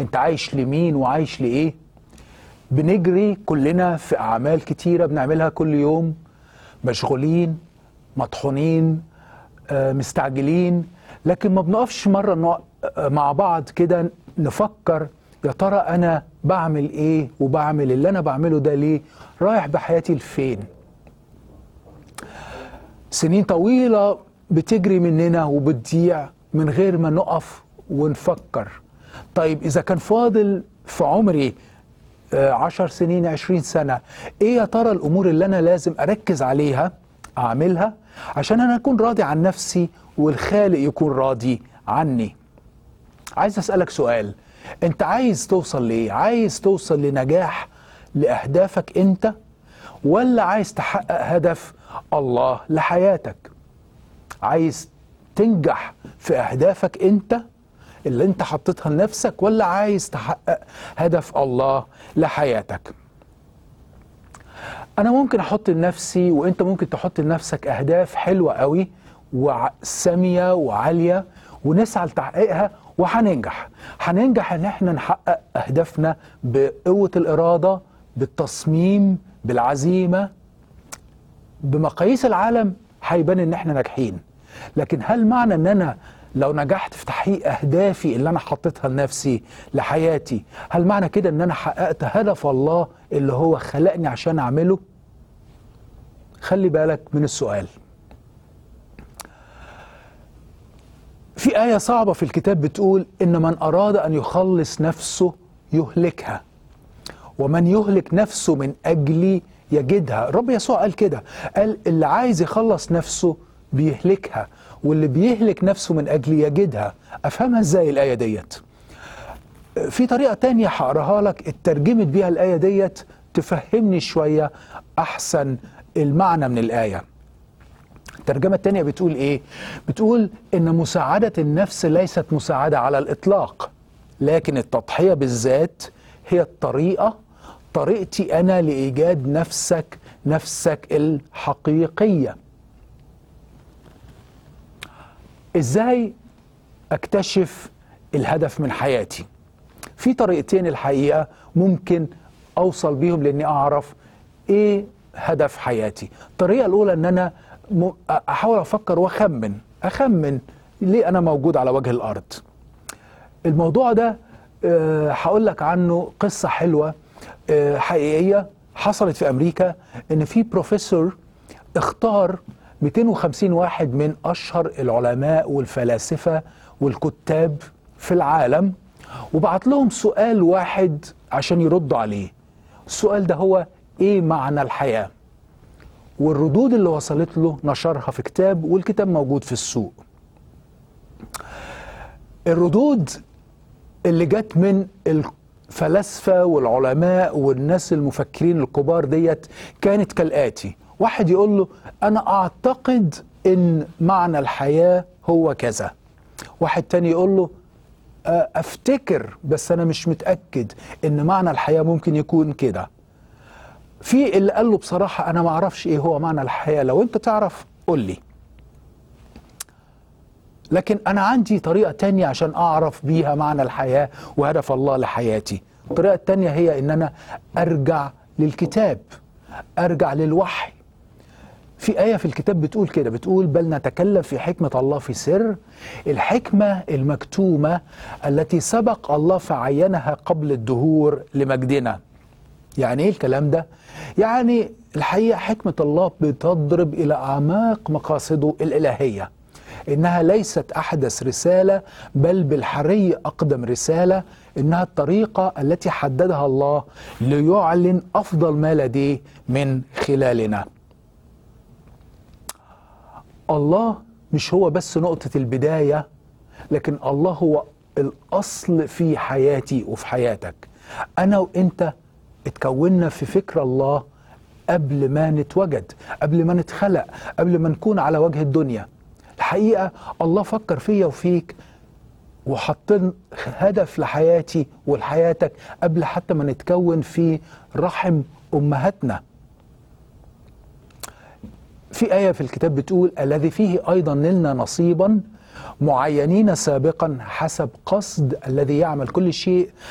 انت عايش لمين وعايش لايه بنجري كلنا في اعمال كتيره بنعملها كل يوم مشغولين مطحونين آه، مستعجلين لكن ما بنقفش مره نق- آه، مع بعض كده نفكر يا ترى انا بعمل ايه وبعمل اللي انا بعمله ده ليه رايح بحياتي لفين سنين طويلة بتجري مننا وبتضيع من غير ما نقف ونفكر طيب إذا كان فاضل في عمري آه، عشر سنين عشرين سنة إيه يا ترى الأمور اللي أنا لازم أركز عليها أعملها عشان أنا أكون راضي عن نفسي والخالق يكون راضي عني عايز أسألك سؤال أنت عايز توصل لإيه؟ عايز توصل لنجاح لأهدافك أنت ولا عايز تحقق هدف الله لحياتك عايز تنجح في أهدافك أنت اللي أنت حطيتها لنفسك ولا عايز تحقق هدف الله لحياتك أنا ممكن أحط لنفسي وأنت ممكن تحط لنفسك أهداف حلوة قوي وسامية وعالية ونسعى لتحقيقها وهننجح هننجح ان احنا نحقق اهدافنا بقوة الارادة بالتصميم بالعزيمة بمقاييس العالم هيبان ان احنا ناجحين لكن هل معنى ان انا لو نجحت في تحقيق اهدافي اللي انا حطيتها لنفسي لحياتي هل معنى كده ان انا حققت هدف الله اللي هو خلقني عشان اعمله خلي بالك من السؤال في آية صعبة في الكتاب بتقول إن من أراد أن يخلص نفسه يهلكها ومن يهلك نفسه من أجلي يجدها الرب يسوع قال كده قال اللي عايز يخلص نفسه بيهلكها واللي بيهلك نفسه من أجلي يجدها أفهمها إزاي الآية ديت في طريقة تانية هقراها لك اترجمت بيها الآية ديت تفهمني شوية أحسن المعنى من الآية الترجمة التانية بتقول إيه؟ بتقول إن مساعدة النفس ليست مساعدة على الإطلاق لكن التضحية بالذات هي الطريقة طريقتي أنا لإيجاد نفسك نفسك الحقيقية إزاي أكتشف الهدف من حياتي؟ في طريقتين الحقيقة ممكن أوصل بيهم لأني أعرف إيه هدف حياتي الطريقة الأولى أن أنا م- أحاول أفكر وأخمن أخمن ليه أنا موجود على وجه الأرض الموضوع ده آه، هقول لك عنه قصة حلوة آه، حقيقية حصلت في أمريكا إن في بروفيسور اختار 250 واحد من أشهر العلماء والفلاسفة والكتاب في العالم وبعت لهم سؤال واحد عشان يردوا عليه السؤال ده هو إيه معنى الحياة والردود اللي وصلت له نشرها في كتاب والكتاب موجود في السوق الردود اللي جت من الفلاسفة والعلماء والناس المفكرين الكبار ديت كانت كالآتي واحد يقول له أنا أعتقد إن معنى الحياة هو كذا واحد تاني يقول له "أه، أفتكر بس أنا مش متأكد إن معنى الحياة ممكن يكون كده في اللي قال له بصراحة أنا ما أعرفش إيه هو معنى الحياة لو أنت تعرف قول لي لكن أنا عندي طريقة تانية عشان أعرف بيها معنى الحياة وهدف الله لحياتي الطريقة التانية هي إن أنا أرجع للكتاب أرجع للوحي في آية في الكتاب بتقول كده بتقول بل نتكلم في حكمة الله في سر الحكمة المكتومة التي سبق الله فعينها قبل الدهور لمجدنا يعني ايه الكلام ده؟ يعني الحقيقه حكمه الله بتضرب الى اعماق مقاصده الالهيه. انها ليست احدث رساله بل بالحري اقدم رساله انها الطريقه التي حددها الله ليعلن افضل ما لديه من خلالنا. الله مش هو بس نقطه البدايه لكن الله هو الاصل في حياتي وفي حياتك. انا وانت اتكوننا في فكر الله قبل ما نتوجد قبل ما نتخلق قبل ما نكون على وجه الدنيا الحقيقة الله فكر فيا وفيك وحطين هدف لحياتي ولحياتك قبل حتى ما نتكون في رحم أمهاتنا في آية في الكتاب بتقول الذي فيه أيضا نلنا نصيبا معينين سابقا حسب قصد الذي يعمل كل شيء